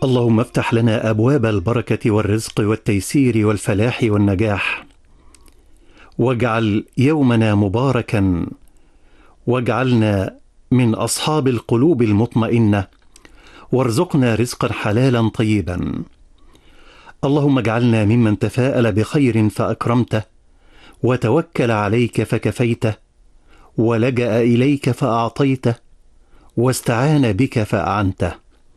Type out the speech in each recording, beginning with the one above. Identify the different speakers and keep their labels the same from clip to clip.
Speaker 1: اللهم افتح لنا ابواب البركه والرزق والتيسير والفلاح والنجاح واجعل يومنا مباركا واجعلنا من اصحاب القلوب المطمئنه وارزقنا رزقا حلالا طيبا اللهم اجعلنا ممن تفاءل بخير فاكرمته وتوكل عليك فكفيته ولجا اليك فاعطيته واستعان بك فاعنته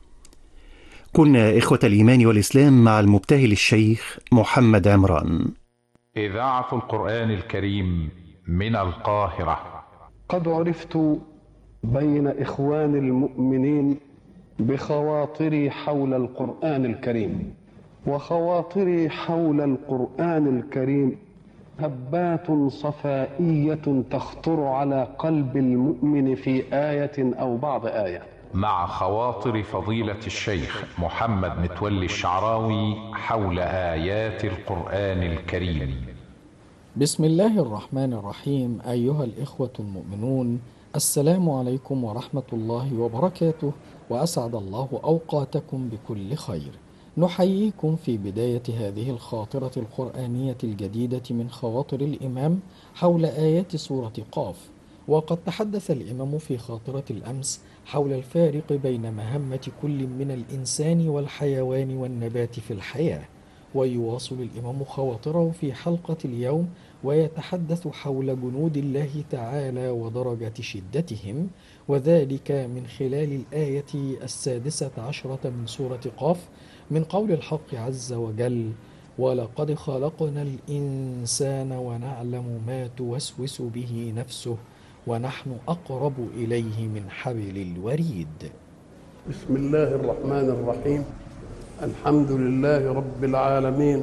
Speaker 1: كنا اخوه الايمان والاسلام مع المبتهل الشيخ محمد عمران
Speaker 2: إذاعة القرآن الكريم من القاهرة
Speaker 3: قد عرفت بين إخوان المؤمنين بخواطري حول القرآن الكريم وخواطري حول القرآن الكريم هبات صفائية تخطر على قلب المؤمن في آية أو بعض آية
Speaker 2: مع خواطر فضيلة الشيخ محمد متولي الشعراوي حول آيات القرآن الكريم
Speaker 4: بسم الله الرحمن الرحيم أيها الإخوة المؤمنون السلام عليكم ورحمة الله وبركاته وأسعد الله أوقاتكم بكل خير نحييكم في بداية هذه الخاطرة القرآنية الجديدة من خواطر الإمام حول آيات سورة قاف وقد تحدث الإمام في خاطرة الأمس حول الفارق بين مهمة كل من الإنسان والحيوان والنبات في الحياة ويواصل الإمام خواطره في حلقة اليوم ويتحدث حول جنود الله تعالى ودرجة شدتهم وذلك من خلال الآية السادسة عشرة من سورة قاف من قول الحق عز وجل ولقد خلقنا الإنسان ونعلم ما توسوس به نفسه ونحن أقرب إليه من حبل الوريد
Speaker 3: بسم الله الرحمن الرحيم الحمد لله رب العالمين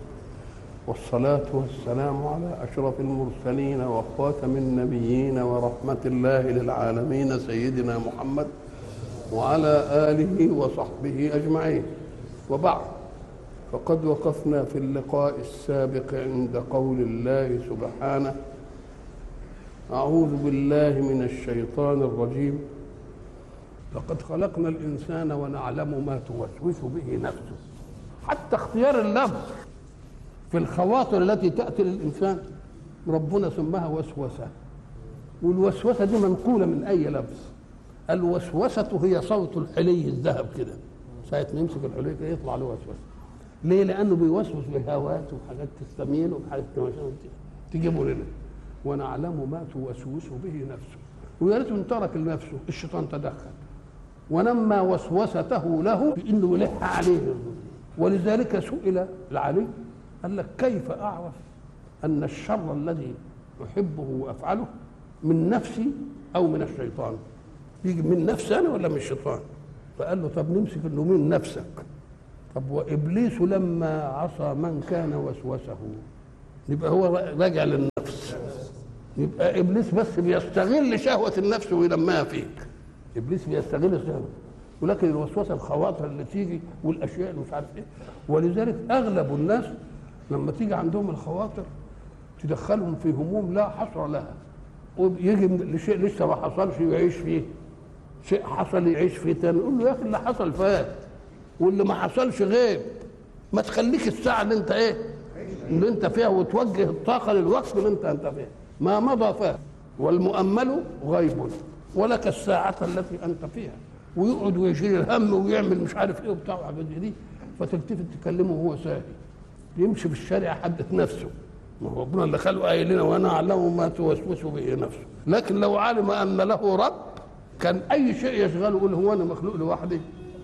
Speaker 3: والصلاة والسلام على أشرف المرسلين وخاتم النبيين ورحمة الله للعالمين سيدنا محمد وعلى آله وصحبه أجمعين وبعد فقد وقفنا في اللقاء السابق عند قول الله سبحانه أعوذ بالله من الشيطان الرجيم لقد خلقنا الإنسان ونعلم ما توسوس به نفسه حتى اختيار اللفظ في الخواطر التي تأتي للإنسان ربنا سماها وسوسة والوسوسة دي منقولة من أي لفظ الوسوسة هي صوت الحلي الذهب كده ساعة ما يمسك الحلي كده يطلع له وسوسة ليه؟ لأنه بيوسوس بهوات وحاجات تستميل وحاجات تجيبه لنا ونعلم ما توسوس به نفسه ويا ريت ان ترك لنفسه الشيطان تدخل ونمى وسوسته له بانه يلح عليه ولذلك سئل العلي قال لك كيف اعرف ان الشر الذي احبه وافعله من نفسي او من الشيطان يجي من نفسي انا ولا من الشيطان فقال له طب نمسك انه من نفسك طب وابليس لما عصى من كان وسوسه يبقى هو راجع للنفس يبقى ابليس بس بيستغل شهوه النفس ويلمها فيك ابليس بيستغل الشهوه ولكن الوسوسه الخواطر اللي تيجي والاشياء اللي مش عارف ايه ولذلك اغلب الناس لما تيجي عندهم الخواطر تدخلهم في هموم لا حصر لها ويجي لشيء لسه ما حصلش يعيش فيه شيء حصل يعيش فيه تاني يقول له يا اخي اللي حصل فات واللي ما حصلش غيب ما تخليك الساعه اللي انت ايه اللي انت فيها وتوجه الطاقه للوقت اللي انت انت فيها ما مضى فات والمؤمل غيب ولك الساعة التي أنت فيها ويقعد ويشيل الهم ويعمل مش عارف إيه وبتاع وحاجات دي فتلتفت تكلمه وهو ساهي يمشي في الشارع يحدث نفسه ما هو ربنا اللي خلقه قايل لنا وانا اعلم ما توسوس به نفسه لكن لو علم ان له رب كان اي شيء يشغله يقول هو انا مخلوق لوحدي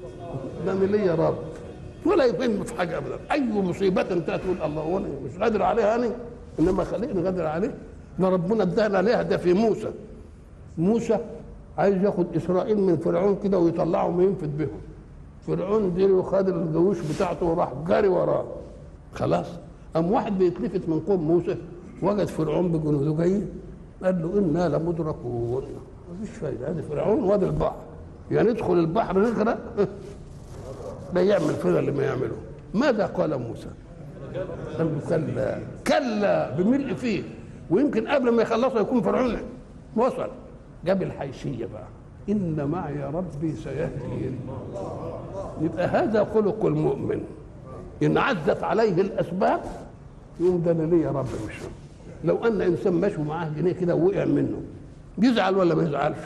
Speaker 3: ده لي رب ولا يهم في حاجه ابدا اي مصيبه انتهت تقول الله هو انا مش قادر عليها انا انما خليني قادر عليه ده ربنا ادانا عليها ده في موسى موسى عايز ياخد اسرائيل من فرعون كده ويطلعهم ينفد بهم فرعون دي وخد الجيوش بتاعته وراح جري وراه خلاص قام واحد بيتلفت من قوم موسى وجد فرعون بجنوده جايين قال له انا لمدركون مفيش فايده هذا فرعون وادي البحر يعني ندخل البحر نغرق لا يعمل فينا اللي ما يعمله ماذا قال موسى؟ قال له كلا كلا بملء فيه ويمكن قبل ما يخلصوا يكون فرعون وصل جاب الحيثيه بقى ان معي ربي سيهدين يبقى هذا خلق المؤمن ان عزت عليه الاسباب يقوم ده انا ليا رب مش لو ان انسان ماشي ومعاه جنيه كده ووقع منه يزعل ولا ما يزعلش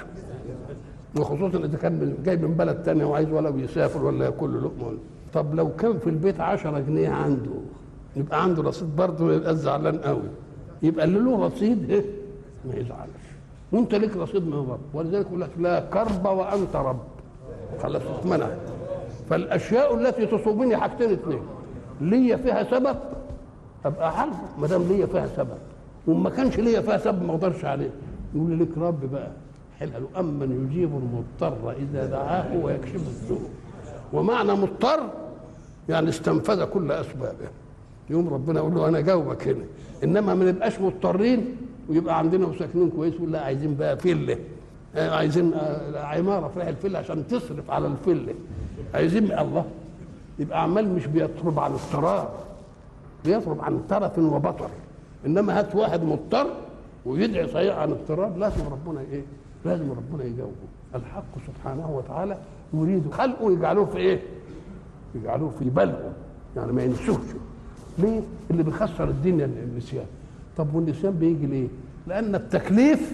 Speaker 3: وخصوصا اذا كان جاي من بلد تانية وعايز ولا بيسافر ولا ياكل له لقمه طب لو كان في البيت 10 جنيه عنده يبقى عنده رصيد برضه يبقى زعلان قوي يبقى اللي له رصيد ايه ما يزعلش وانت ليك رصيد من رب ولذلك يقول لك لا كرب وانت رب خلاص اتمنع فالاشياء التي تصيبني حاجتين اثنين ليا فيها سبب ابقى حلفه ما دام ليا فيها سبب وما كانش ليا فيها سبب ما اقدرش عليه يقول لي لك رب بقى حلها له امن يجيب المضطر اذا دعاه ويكشف السوء ومعنى مضطر يعني استنفذ كل اسبابه يوم ربنا يقول له انا جاوبك هنا انما ما نبقاش مضطرين ويبقى عندنا وساكنين كويس ولا عايزين بقى فله آه، عايزين آه، عماره في الفله عشان تصرف على الفله عايزين الله يبقى عمال مش بيطلب عن اضطرار بيطلب عن ترف وبطر انما هات واحد مضطر ويدعي صحيح عن اضطرار لازم ربنا ايه؟ لازم ربنا يجاوبه الحق سبحانه وتعالى يريد خلقه يجعلوه في ايه؟ يجعلوه في بلعه يعني ما ينسوش ليه؟ اللي بيخسر الدنيا النسيان طب والنسيان بيجي ليه؟ لأن التكليف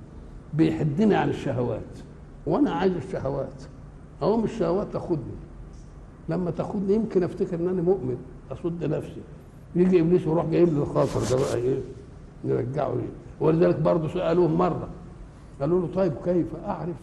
Speaker 3: بيحدني عن الشهوات وأنا عايز الشهوات أقوم الشهوات تاخدني لما تاخدني يمكن افتكر ان انا مؤمن اصد نفسي يجي ابليس يروح جايب لي الخاطر ده بقى ايه نرجعه ايه ولذلك برضه سالوه مره قالوا له طيب كيف اعرف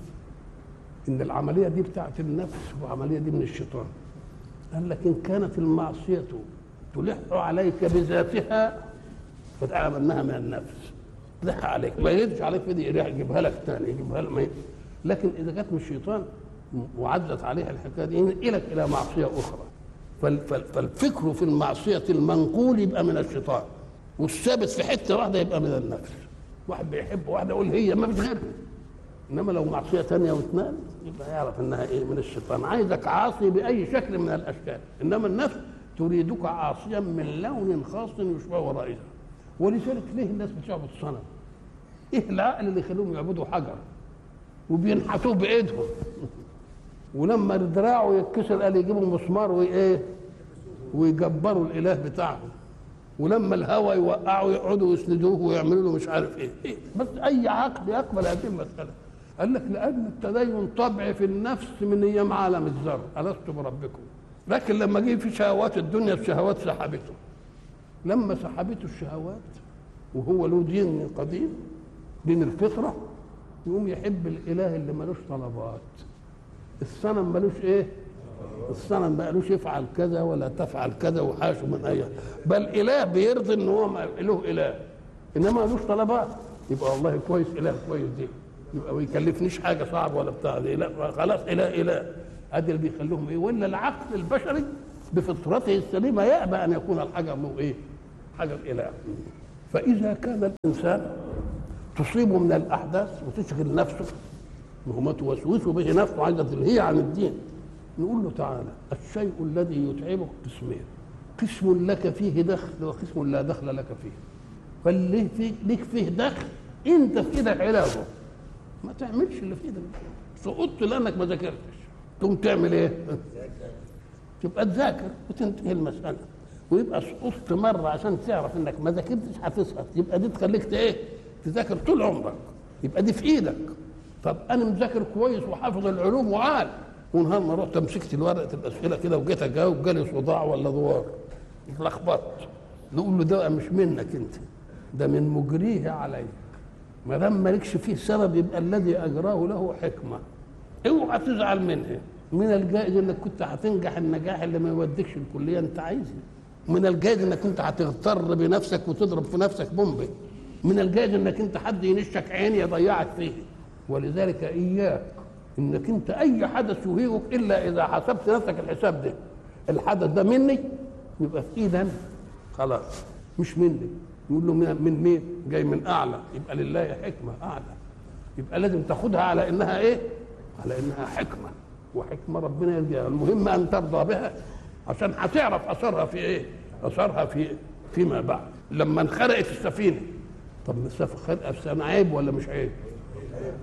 Speaker 3: ان العمليه دي بتاعت النفس والعمليه دي من الشيطان قال لك ان كانت المعصيه تلح عليك بذاتها فتعلم انها من النفس تلح عليك ما يردش عليك في دي يجيبها لك تاني يجيبها لك ما ي- لكن اذا كانت من الشيطان وعدت عليها الحكايه دي ينقلك الى معصيه اخرى فال- فال- فالفكر في المعصيه المنقول يبقى من الشيطان والثابت في حته واحده يبقى من النفس واحد بيحب واحده يقول هي ما فيش غيرها انما لو معصيه ثانيه واثنان يبقى يعرف انها ايه من الشيطان عايزك عاصي باي شكل من الاشكال انما النفس تريدك عاصيا من لون خاص يشبه رائها ولذلك ليه الناس بتعبد صنم؟ ايه العقل اللي يخليهم يعبدوا حجر وبينحتوه بايدهم ولما دراعه يتكسر قال يجيبوا مسمار وايه ويجبروا الاله بتاعهم ولما الهوى يوقعوا يقعدوا يسندوه ويعملوا له مش عارف ايه, إيه؟ بس اي عقل يقبل هذه المساله قال لك لان التدين طبع في النفس من ايام عالم الذر الست بربكم لكن لما جه في شهوات الدنيا الشهوات سحبته لما سحبته الشهوات وهو له دين قديم دين الفطره يقوم يحب الاله اللي ملوش طلبات الصنم ملوش ايه الصنم ما قالوش يفعل كذا ولا تفعل كذا وحاشه من اي بل اله بيرضي ان هو ما- له اله انما ملوش طلبات يبقى والله كويس اله كويس دي يبقى ما يكلفنيش حاجه صعب ولا بتاع دي لا خلاص اله اله ادي اللي بيخليهم ايه ولا العقل البشري بفطرته السليمه يأبى ان يكون الحجر له ايه؟ حجر اله فاذا كان الانسان تصيبه من الاحداث وتشغل نفسه وهو توسوس به نفسه عايزه تلهيه عن الدين نقول له تعالى الشيء الذي يتعبك قسمين قسم لك فيه دخل وقسم لا دخل لك فيه فاللي فيه ليك فيه دخل انت في ايدك علاجه ما تعملش اللي في ايدك سقطت لانك ما ذاكرتش تقوم تعمل ايه؟ تبقى تذاكر وتنتهي المساله ويبقى سقطت مره عشان تعرف انك ما ذاكرتش هتسقط يبقى دي تخليك ت- ايه؟ تذاكر طول عمرك يبقى دي في ايدك طب انا مذاكر كويس وحافظ العلوم وعال ونهار ما رحت مسكت ورقه الاسئله كده وجيت اجاوب جالي صداع ولا دوار اتلخبطت نقول له ده مش منك انت ده من مجريه عليك ما دام مالكش فيه سبب يبقى الذي اجراه له حكمه اوعى تزعل منها من الجائز انك كنت هتنجح النجاح اللي ما يوديكش الكليه انت عايزها من الجائز انك كنت هتغتر بنفسك وتضرب في نفسك بومبي من الجائز انك انت حد ينشك عين يضيعك فيه ولذلك اياك انك انت اي حدث يهيجك الا اذا حسبت نفسك الحساب ده الحدث ده مني يبقى في ايدي انا خلاص مش مني يقول له من من مين جاي من اعلى يبقى لله حكمه اعلى يبقى لازم تاخدها على انها ايه على انها حكمه وحكمه ربنا يرجعها المهم ان ترضى بها عشان هتعرف اثرها في ايه اثرها في فيما بعد لما انخرقت السفينه طب السفينه عيب ولا مش عيب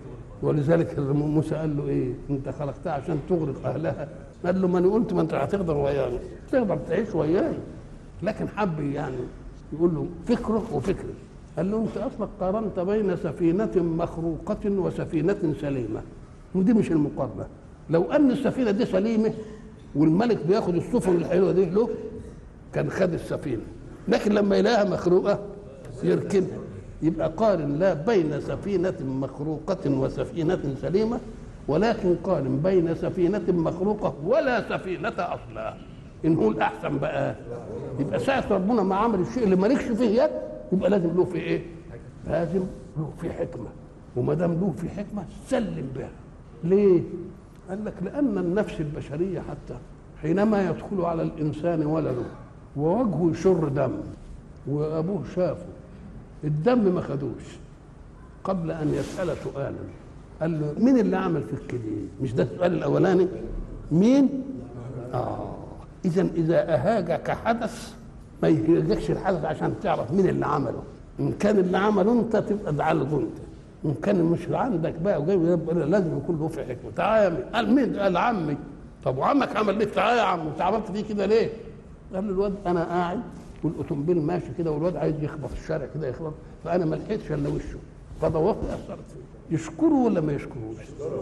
Speaker 3: ولذلك موسى قال له ايه انت خلقتها عشان تغرق اهلها قال له ما انا قلت ما انت هتقدر وياي تقدر تعيش وياي لكن حب يعني يقول له فكره وفكري قال له انت اصلا قارنت بين سفينه مخروقه وسفينه سليمه ودي مش المقارنه لو ان السفينه دي سليمه والملك بياخد السفن الحلوه دي له كان خد السفينه لكن لما يلاقيها مخروقه يركنها يبقى قارن لا بين سفينة مخروقة وسفينة سليمة ولكن قارن بين سفينة مخروقة ولا سفينة أصلا إن هو الأحسن بقى يبقى ساعة ربنا ما عمل الشيء اللي مالكش فيه يد يبقى لازم له في إيه؟ لازم له في حكمة وما دام له في حكمة سلم بها ليه؟ قال لك لأن النفس البشرية حتى حينما يدخل على الإنسان ولده ووجهه يشر دم وأبوه شافه الدم ما خدوش قبل ان يسال سؤالا قال له مين اللي عمل فيك كده مش ده السؤال الاولاني مين اه اذا اذا اهاجك حدث ما يهاجكش الحدث عشان تعرف مين اللي عمله ان كان اللي عمله انت تبقى ادعاله انت ان كان مش عندك بقى وجاي لازم يكون له في حكمه تعالى قال مين قال عمي طب وعمك عمل ليه تعالى يا عم انت عملت فيه كده ليه قال له الواد انا قاعد والاوتومبيل ماشي كده والواد عايز يخبط الشارع كده يخبط فانا ما لحقتش الا وشه فدورت اثرت فيه يشكره ولا ما يشكروش؟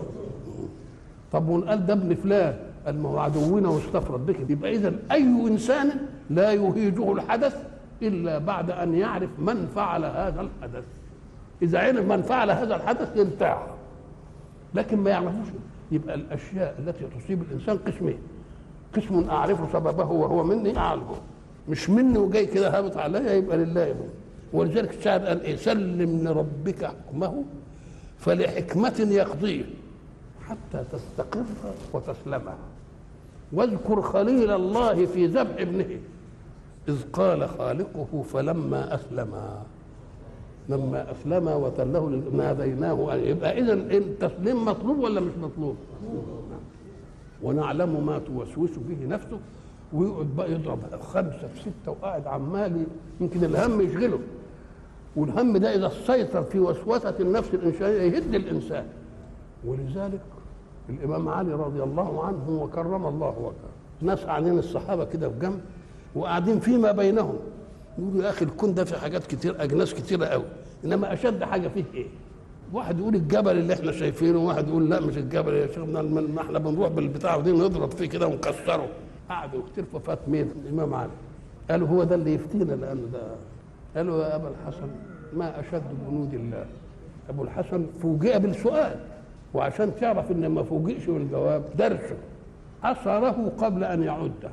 Speaker 3: طب ونقال ده ابن فلان قال ما هو عدونا واستفرد بك يبقى اذا اي انسان لا يهيجه الحدث الا بعد ان يعرف من فعل هذا الحدث اذا عرف من فعل هذا الحدث يرتاح لكن ما يعرفوش يبقى الاشياء التي تصيب الانسان قسمين قسم اعرف سببه وهو مني اعلمه مش مني وجاي كده هابط عليا يبقى لله يبقى. ولذلك الشاعر قال ايه سلم لربك حكمه فلحكمة يقضيه حتى تستقر وتسلم واذكر خليل الله في ذبح ابنه إذ قال خالقه فلما أسلم لما أسلم وتله ناديناه يبقى إذا التسليم مطلوب ولا مش مطلوب؟ ونعلم ما توسوس به نفسه ويقعد بقى يضرب خمسه في سته وقاعد عمال يمكن الهم يشغله والهم ده اذا سيطر في وسوسه النفس الانسانيه يهد الانسان ولذلك الامام علي رضي الله عنه وكرم الله وجهه ناس قاعدين الصحابه كده في جنب وقاعدين فيما بينهم يقولوا يا اخي الكون ده في حاجات كتير اجناس كتيره قوي انما اشد حاجه فيه ايه؟ واحد يقول الجبل اللي احنا شايفينه وواحد يقول لا مش الجبل يا شيخنا ما احنا بنروح بالبتاع ودي نضرب فيه كده ونكسره قعدوا يختلفوا فات مين الامام علي قالوا هو ده اللي يفتينا لانه ده قالوا يا ابا الحسن ما اشد جنود الله ابو الحسن فوجئ بالسؤال وعشان تعرف ان ما فوجئش بالجواب درسه اثره قبل ان يعده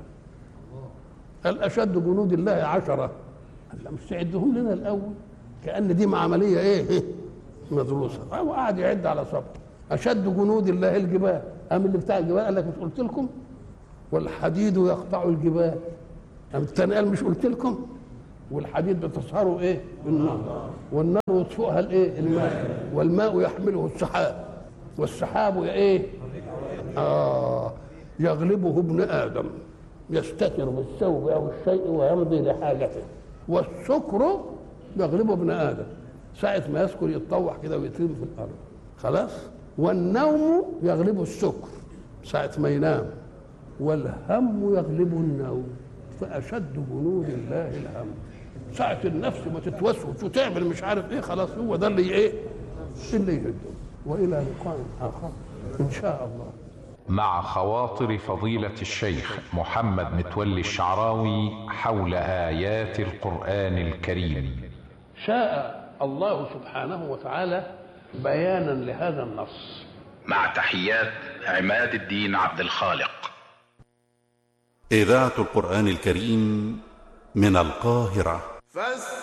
Speaker 3: قال اشد جنود الله عشره قال لا مش تعدهم لنا الاول كان دي عمليه ايه مدروسه هو قاعد يعد على صبر اشد جنود الله الجبال قام اللي بتاع الجبال قال لك مش قلت لكم والحديد يقطع الجبال قام الثاني قال مش قلت لكم والحديد بتصهره ايه بالنار والنار يطفئها الايه الماء والماء يحمله السحاب والسحاب ايه اه يغلبه ابن ادم يستتر بالثوب او الشيء ويمضي لحاجته والسكر يغلبه ابن ادم ساعة ما يسكر يتطوح كده ويترمي في الأرض خلاص والنوم يغلبه السكر ساعة ما ينام والهم يغلبه النوم فأشد جنود الله الهم ساعة النفس ما تتوسوس وتعمل مش عارف ايه خلاص هو ده اللي ايه اللي يهده والى لقاء اخر ان شاء الله
Speaker 2: مع خواطر فضيلة الشيخ محمد متولي الشعراوي حول آيات القرآن الكريم
Speaker 3: شاء الله سبحانه وتعالى بيانا لهذا النص
Speaker 5: مع تحيات عماد الدين عبد الخالق
Speaker 6: إذاعة القرآن الكريم من القاهرة
Speaker 7: فاستمعوا